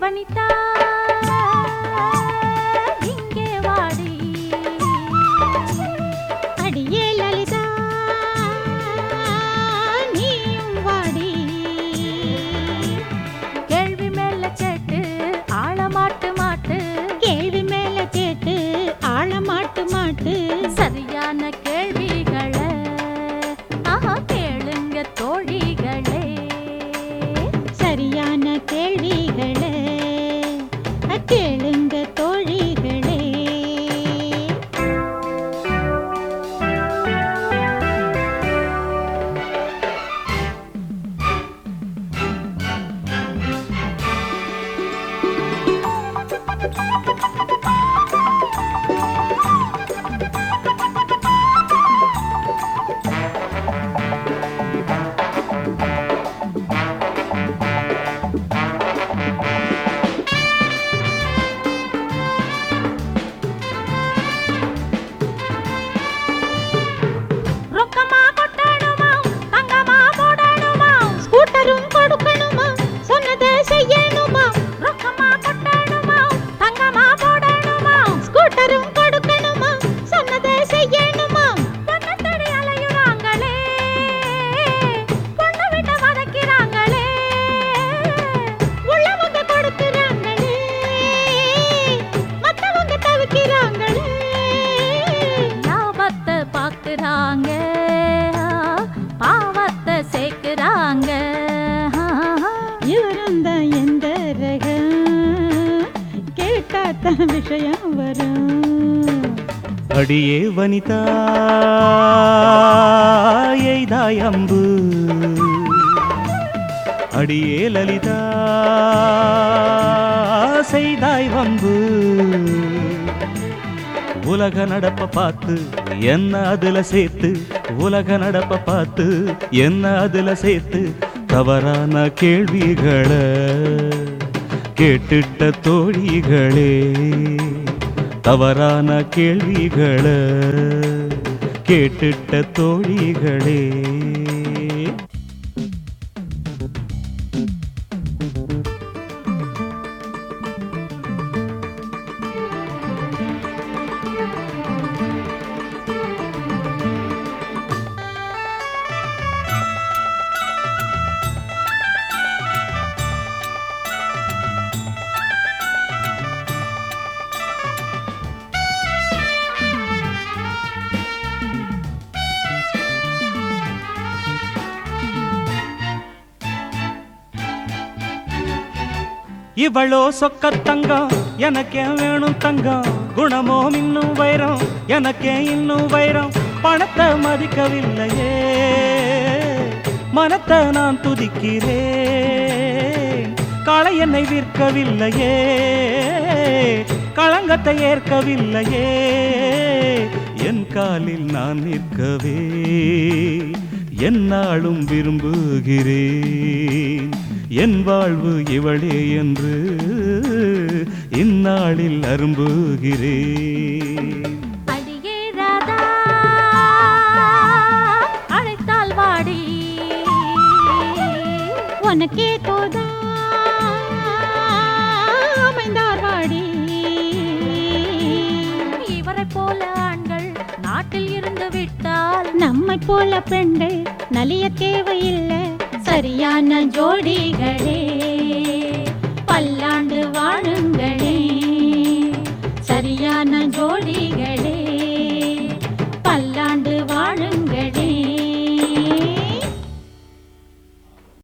வனிதா இங்கே வாடி அடியே லலிதா நீயும் வாடி கேள்வி மேல கேட்டு ஆழமாட்டு மாட்டு கேள்வி மேல கேட்டு ஆழ மாட்டு மாட்டு சரியான கேள்விகளை ஆஹா கேளுங்க தோழிகளே சரியான கேள்விகளே கேளுங்க தோழிகளே ரொக்கமா கொட்டணுமா தங்கமா போடணுமா ஸ்கூட்டரும் கொடுக்கணுமா சொன்னதை செய்யணுமா ரொக்கமா கொட்டணுமா தங்கமா போடணுமா ஸ்கூட்டரும் கொடுக்கணுமா சொன்னதை செய்யணுமா பொண்ணை தேடி அலையுறாங்களே பொண்ணை விட்டு வதக்கிறாங்களே உள்ளவங்க கொடுக்கிறாங்களே மத்தவங்க தவிக்கிறாங்களே லாபத்தை பாக்குறாங்க பாவத்தை சேர்க்கிறாங்க இவரும் தான் எந்த ரகம் கேட்டாத்தான் விஷயம் வரும் அடியே வனிதா எய்தாய் அம்பு அடியே லலிதா செய்தாய் வம்பு உலக நடப்ப பார்த்து என்ன அதுல சேர்த்து உலக நடப்ப பார்த்து என்ன அதுல சேர்த்து தவறான கேள்விகளை கேட்டுட்ட தோழிகளே தவறான கேள்விகளை கேட்டுட்ட தோழிகளே இவளோ சொக்க தங்கம் எனக்கே வேணும் தங்கம் குணமோ இன்னும் வைரம் எனக்கே இன்னும் வைரம் பணத்தை மதிக்கவில்லையே மனத்தை நான் துதிக்கிறேன் களை என்னை விற்கவில்லையே களங்கத்தை ஏற்கவில்லையே என் காலில் நான் நிற்கவே என்னாலும் விரும்புகிறேன் என் வாழ்வு இவளே என்று இந்நாளில் அரும்புகிறேன் அடியே ராதா அழைத்தால் வாடி உனக்கே தோதா அமைந்தார் வாடி இவரை போல ஆண்கள் நாட்டில் இருந்து விட்டால் நம்மை போல பெண்கள் நலிய தேவையில்லை சரியான ஜோடிகளே